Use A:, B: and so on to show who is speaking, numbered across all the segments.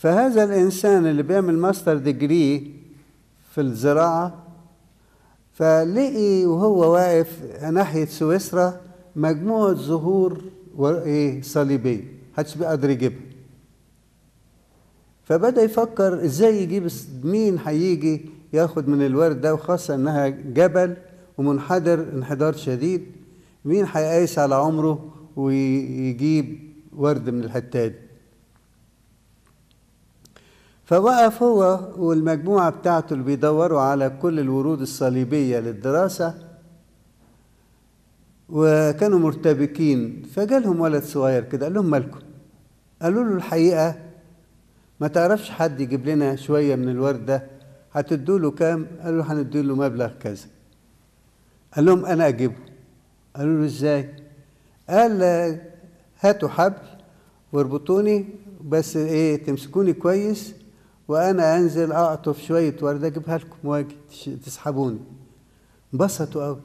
A: فهذا الإنسان اللي بيعمل ماستر ديجري في الزراعة فلقي وهو واقف ناحية سويسرا مجموعة زهور ايه صليبية محدش بيقدر يجيبها فبدأ يفكر ازاي يجيب مين هيجي ياخد من الورد ده وخاصة انها جبل ومنحدر انحدار شديد مين هيقايس على عمره ويجيب ورد من الحتة دي فوقف هو والمجموعة بتاعته اللي بيدوروا على كل الورود الصليبية للدراسة وكانوا مرتبكين فجالهم ولد صغير كده قال لهم مالكم قالوا له الحقيقة ما تعرفش حد يجيب لنا شوية من الورد ده هتدوا له كام قالوا له هندوا له مبلغ كذا قال لهم أنا أجيبه قالوا له إزاي قال هاتوا حبل واربطوني بس إيه تمسكوني كويس وانا انزل اقطف شويه ورده اجيبها لكم واجي تسحبوني انبسطوا قوي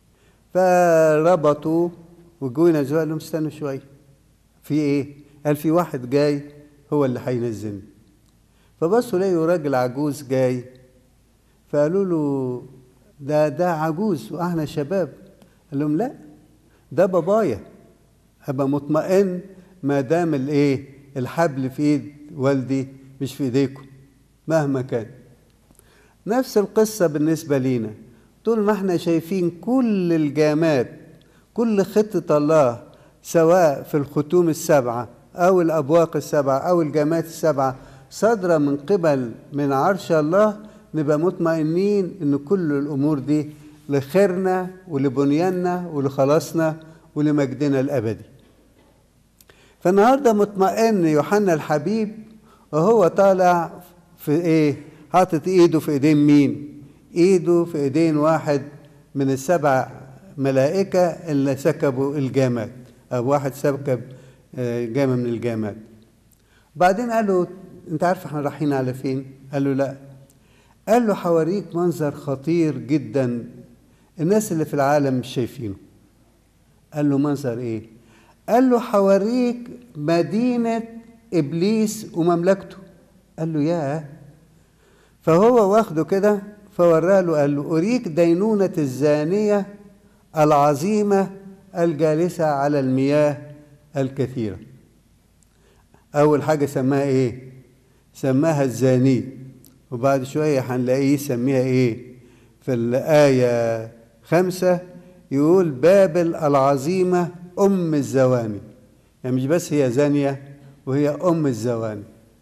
A: فربطوا وجونا زوال قال لهم استنوا شويه في ايه قال في واحد جاي هو اللي هينزلني فبصوا لقوا راجل عجوز جاي فقالوا له ده ده عجوز واحنا شباب قال لهم لا ده بابايا هبقى مطمئن ما دام الايه الحبل في ايد والدي مش في ايديكم مهما كان نفس القصة بالنسبة لينا طول ما احنا شايفين كل الجامات كل خطة الله سواء في الختوم السبعة أو الأبواق السبعة أو الجامات السبعة صادرة من قبل من عرش الله نبقى مطمئنين إن كل الأمور دي لخيرنا ولبنياننا ولخلاصنا ولمجدنا الأبدي فالنهارده مطمئن يوحنا الحبيب وهو طالع في ايه حاطط ايده في ايدين مين ايده في ايدين واحد من السبع ملائكة اللي سكبوا الجامات او واحد سكب جامة من الجامات بعدين قال له انت عارف احنا رايحين على فين قال له لا قال له حوريك منظر خطير جدا الناس اللي في العالم مش شايفينه قال له منظر ايه قال له حوريك مدينة إبليس ومملكته قال له ياه فهو واخده كده فوراه له قال له أريك دينونة الزانية العظيمة الجالسة على المياه الكثيرة أول حاجة سماها إيه؟ سماها الزاني وبعد شوية هنلاقيه يسميها إيه؟ في الآية خمسة يقول بابل العظيمة أم الزواني يعني مش بس هي زانية وهي أم الزواني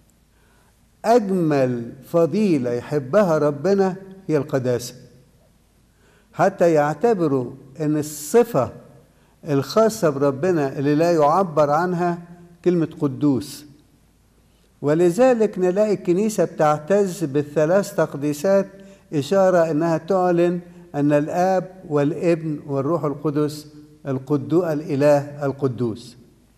A: أجمل فضيلة يحبها ربنا هي القداسة حتى يعتبروا أن الصفة الخاصة بربنا اللي لا يعبر عنها كلمة قدوس ولذلك نلاقي الكنيسة بتعتز بالثلاث تقديسات إشارة أنها تعلن أن الآب والابن والروح القدس القدو الإله القدوس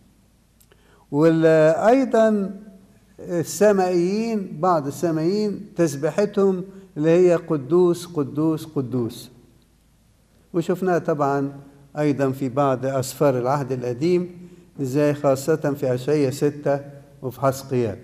A: وأيضا السمائيين بعض السمائيين تسبحتهم اللي هي قدوس قدوس قدوس وشفناها طبعا أيضا في بعض أسفار العهد القديم زي خاصة في أشعية ستة وفي حسقيات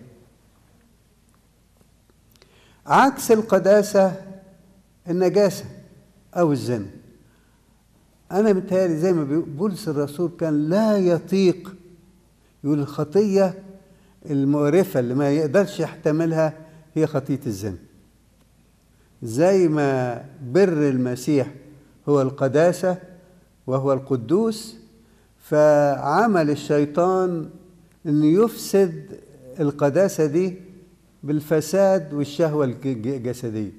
A: عكس القداسة النجاسة أو الزنا أنا متهيألي زي ما بولس الرسول كان لا يطيق يقول الخطية المقرفة اللي ما يقدرش يحتملها هي خطية الزنا زي ما بر المسيح هو القداسة وهو القدوس فعمل الشيطان انه يفسد القداسة دي بالفساد والشهوة الجسدية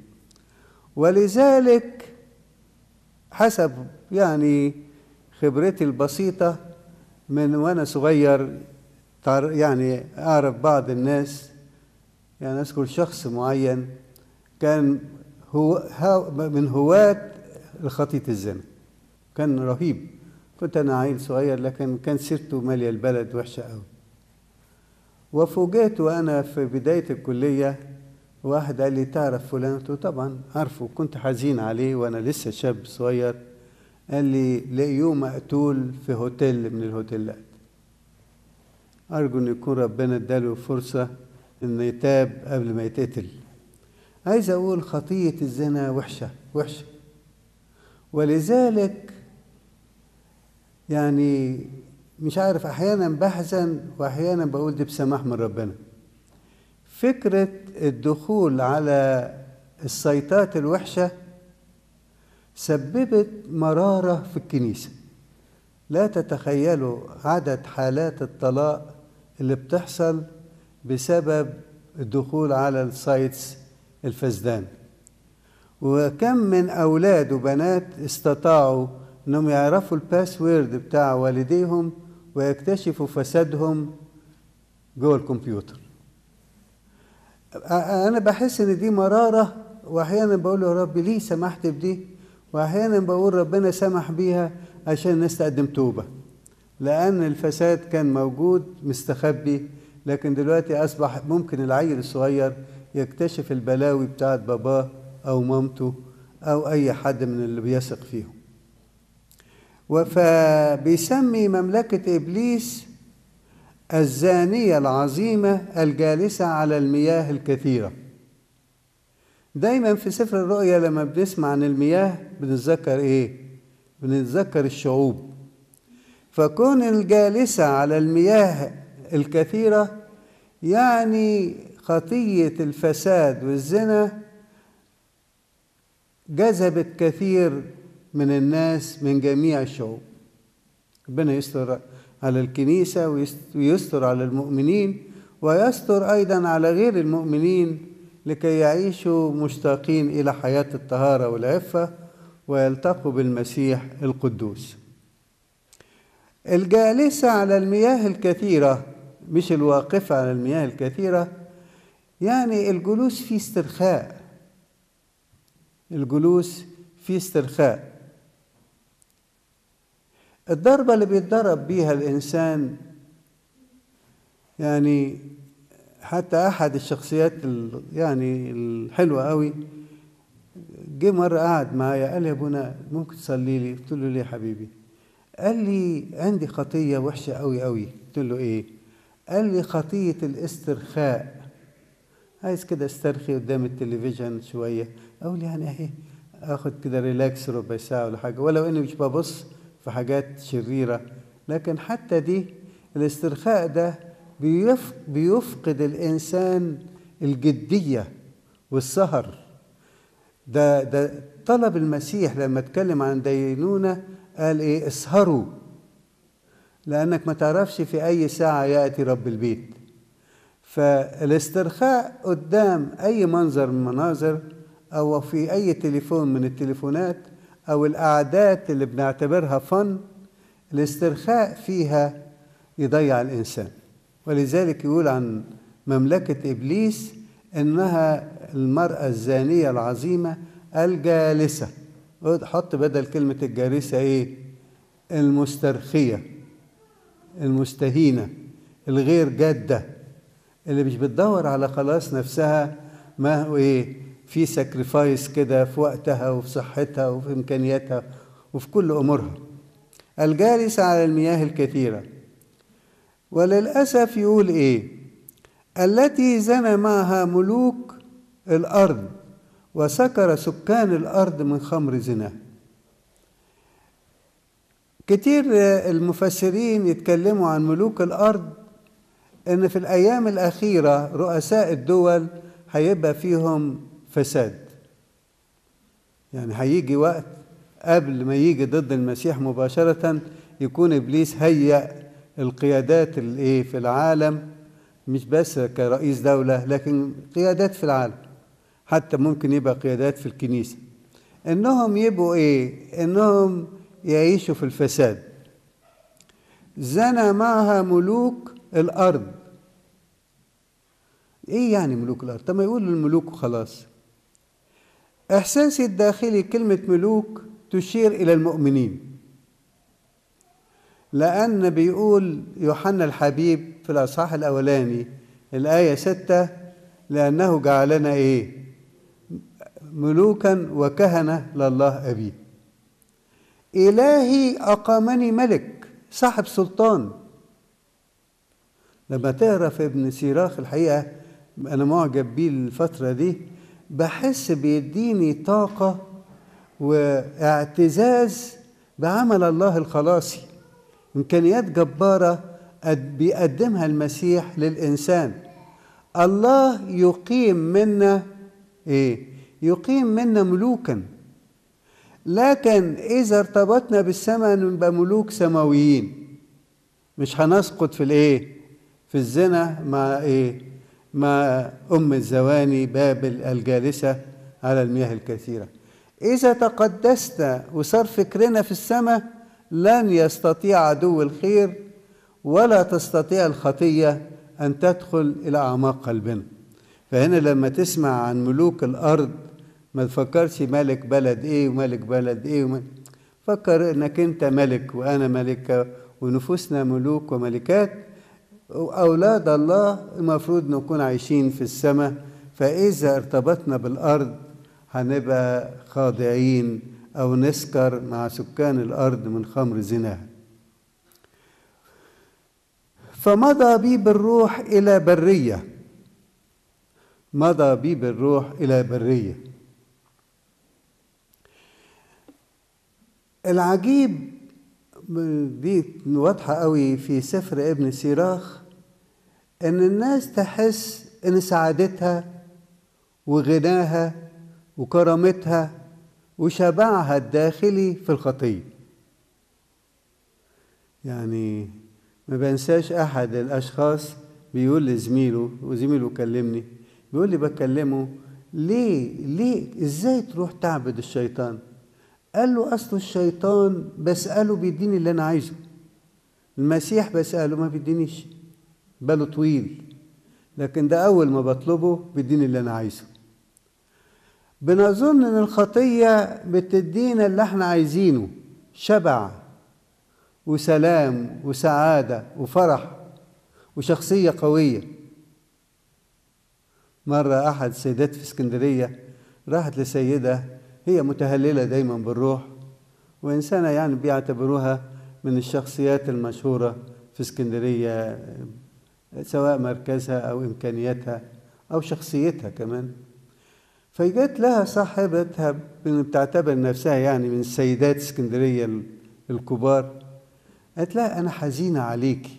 A: ولذلك حسب يعني خبرتي البسيطة من وأنا صغير يعني أعرف بعض الناس يعني أذكر شخص معين كان هو من هواة خطية الزنا كان رهيب كنت أنا عيل صغير لكن كان سيرته مالية البلد وحشة أوي وفوجئت وأنا في بداية الكلية واحد قال لي تعرف فلان قلت له طبعا عارفه كنت حزين عليه وأنا لسه شاب صغير قال لي لقيوه مقتول في هوتيل من الهوتيلات أرجو أن يكون ربنا اداله فرصة انه يتاب قبل ما يتقتل عايز اقول خطية الزنا وحشة وحشة ولذلك يعني مش عارف احيانا بحزن واحيانا بقول دي بسماح من ربنا فكرة الدخول على السيطات الوحشة سببت مرارة في الكنيسة لا تتخيلوا عدد حالات الطلاق اللي بتحصل بسبب الدخول على السايتس الفسدان وكم من أولاد وبنات استطاعوا أنهم يعرفوا الباسورد بتاع والديهم ويكتشفوا فسادهم جوه الكمبيوتر أنا بحس إن دي مرارة وأحيانا بقول يا رب ليه سمحت بدي وأحيانا بقول ربنا سمح بيها عشان الناس تقدم توبة لأن الفساد كان موجود مستخبي لكن دلوقتي أصبح ممكن العيل الصغير يكتشف البلاوي بتاعت باباه أو مامته أو أي حد من اللي بيثق فيهم فبيسمي مملكة إبليس الزانية العظيمة الجالسة على المياه الكثيرة دايما في سفر الرؤيا لما بنسمع عن المياه بنتذكر ايه بنتذكر الشعوب فكون الجالسة على المياه الكثيرة يعني خطية الفساد والزنا جذبت كثير من الناس من جميع الشعوب ربنا يستر على الكنيسة ويستر على المؤمنين ويستر أيضا على غير المؤمنين لكي يعيشوا مشتاقين إلى حياة الطهارة والعفة ويلتقوا بالمسيح القدوس الجالسة على المياه الكثيرة مش الواقفة على المياه الكثيرة يعني الجلوس في استرخاء الجلوس في استرخاء الضربة اللي بيتضرب بيها الإنسان يعني حتى أحد الشخصيات يعني الحلوة قوي جه مرة قعد معايا قال لي يا ابونا ممكن تصلي لي قلت له ليه يا حبيبي قال لي عندي خطية وحشة قوي قوي قلت له ايه قال لي خطية الاسترخاء عايز كده استرخي قدام التلفزيون شوية اقول يعني اهي اخد كده ريلاكس ربع ساعة ولا حاجة ولو اني مش ببص في حاجات شريرة لكن حتى دي الاسترخاء ده بيفقد الإنسان الجدية والسهر ده ده طلب المسيح لما اتكلم عن دينونة قال ايه اسهروا لأنك ما تعرفش في أي ساعة يأتي رب البيت فالاسترخاء قدام أي منظر من المناظر أو في أي تليفون من التليفونات أو القعدات اللي بنعتبرها فن الاسترخاء فيها يضيع الإنسان ولذلك يقول عن مملكة إبليس إنها المرأة الزانية العظيمة الجالسة حط بدل كلمة الجالسة إيه المسترخية المستهينة الغير جادة اللي مش بتدور على خلاص نفسها ما هو إيه في ساكريفايس كده في وقتها وفي صحتها وفي إمكانياتها وفي كل أمورها الجالسة على المياه الكثيرة وللأسف يقول إيه التي زنى معها ملوك الأرض وسكر سكان الأرض من خمر زنا كتير المفسرين يتكلموا عن ملوك الأرض إن في الأيام الأخيرة رؤساء الدول هيبقى فيهم فساد يعني هيجي وقت قبل ما يجي ضد المسيح مباشرة يكون إبليس هيأ القيادات الايه في العالم مش بس كرئيس دولة لكن قيادات في العالم حتى ممكن يبقى قيادات في الكنيسة انهم يبقوا ايه انهم يعيشوا في الفساد زنى معها ملوك الارض ايه يعني ملوك الارض طب ما يقول الملوك وخلاص احساسي الداخلي كلمة ملوك تشير الى المؤمنين لأن بيقول يوحنا الحبيب في الأصحاح الأولاني الآية ستة لأنه جعلنا إيه ملوكا وكهنة لله أبيه إلهي أقامني ملك صاحب سلطان لما تقرا في ابن سيراخ الحقيقة انا معجب بيه الفتره دي بحس بيديني طاقه واعتزاز بعمل الله الخلاصي امكانيات جباره بيقدمها المسيح للانسان الله يقيم منا ايه يقيم منا ملوكا لكن اذا ارتبطنا بالسماء نبقى ملوك سماويين مش هنسقط في الايه في الزنا مع ايه مع ام الزواني بابل الجالسه على المياه الكثيره اذا تقدسنا وصار فكرنا في السماء لن يستطيع عدو الخير ولا تستطيع الخطيه ان تدخل الى اعماق قلبنا فهنا لما تسمع عن ملوك الارض ما تفكرش ملك بلد ايه وملك بلد ايه وملك فكر انك انت ملك وانا ملكه ونفوسنا ملوك وملكات أولاد الله المفروض نكون عايشين في السماء فإذا ارتبطنا بالأرض هنبقى خاضعين أو نسكر مع سكان الأرض من خمر زناها فمضى بي بالروح إلى برية مضى بي بالروح إلى برية العجيب دي واضحة قوي في سفر ابن سيراخ إن الناس تحس إن سعادتها وغناها وكرامتها وشبعها الداخلي في الخطية يعني ما بنساش أحد الأشخاص بيقول لزميله وزميله كلمني بيقول لي بكلمه ليه ليه ازاي تروح تعبد الشيطان قال له اصل الشيطان بساله بيديني اللي انا عايزه المسيح بساله ما بيدينيش باله طويل لكن ده اول ما بطلبه بيديني اللي انا عايزه بنظن ان الخطيه بتدينا اللي احنا عايزينه شبع وسلام وسعاده وفرح وشخصيه قويه مره احد السيدات في اسكندريه راحت لسيده هي متهللة دايما بالروح وإنسانة يعني بيعتبروها من الشخصيات المشهورة في اسكندرية سواء مركزها أو إمكانياتها أو شخصيتها كمان فجت لها صاحبتها بتعتبر نفسها يعني من سيدات اسكندرية الكبار قالت لها أنا حزينة عليكي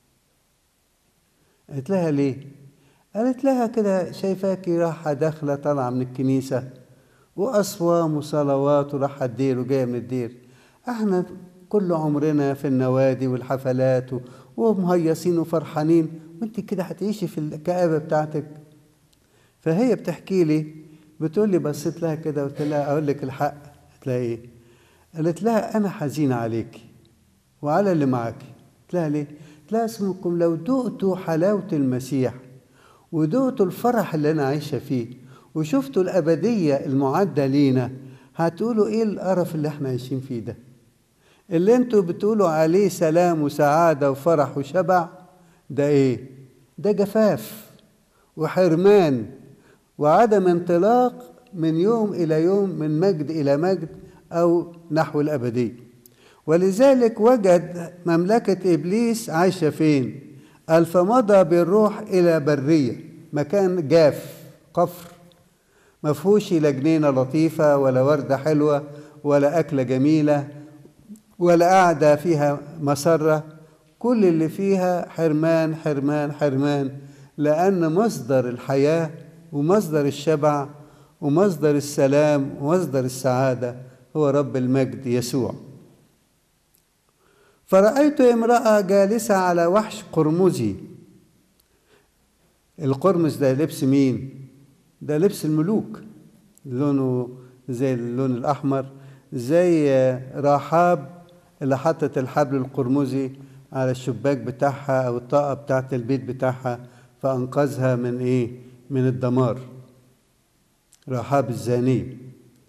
A: قالت لها ليه؟ قالت لها كده شايفاكي رايحة داخلة طالعة من الكنيسة وأصوام وصلوات وراح الدير وجاية من الدير احنا كل عمرنا في النوادي والحفلات ومهيصين وفرحانين وانت كده هتعيشي في الكآبة بتاعتك فهي بتحكي لي بتقول لي بصيت لها كده قلت لها اقول لك الحق قلت لها ايه قالت لها انا حزينة عليكي وعلى اللي معاكي قلت لها ليه قلت لها اسمكم لو دقتوا حلاوة المسيح ودقتوا الفرح اللي انا عايشة فيه وشفتوا الأبدية المعدة لينا هتقولوا إيه القرف اللي إحنا عايشين فيه ده اللي انتوا بتقولوا عليه سلام وسعادة وفرح وشبع ده إيه ده جفاف وحرمان وعدم انطلاق من يوم إلى يوم من مجد إلى مجد أو نحو الأبدية ولذلك وجد مملكة إبليس عايشة فين قال فمضى بالروح إلى برية مكان جاف قفر ما فيهوش لا جنينة لطيفة ولا وردة حلوة ولا أكلة جميلة ولا قاعدة فيها مسرة كل اللي فيها حرمان حرمان حرمان لأن مصدر الحياة ومصدر الشبع ومصدر السلام ومصدر السعادة هو رب المجد يسوع فرأيت امرأة جالسة على وحش قرمزي القرمز ده لبس مين؟ ده لبس الملوك لونه زي اللون الأحمر زي رحاب اللي حطت الحبل القرمزي على الشباك بتاعها أو الطاقة بتاعت البيت بتاعها فأنقذها من إيه؟ من الدمار رحاب الزانية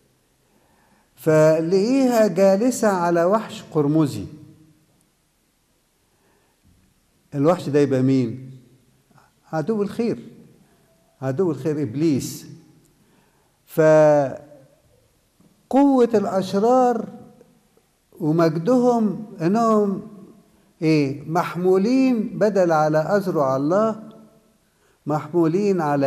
A: فلقيها جالسة على وحش قرمزي الوحش ده يبقى مين؟ عدو الخير عدو الخير ابليس فقوه الاشرار ومجدهم انهم ايه محمولين بدل على اذرع الله محمولين على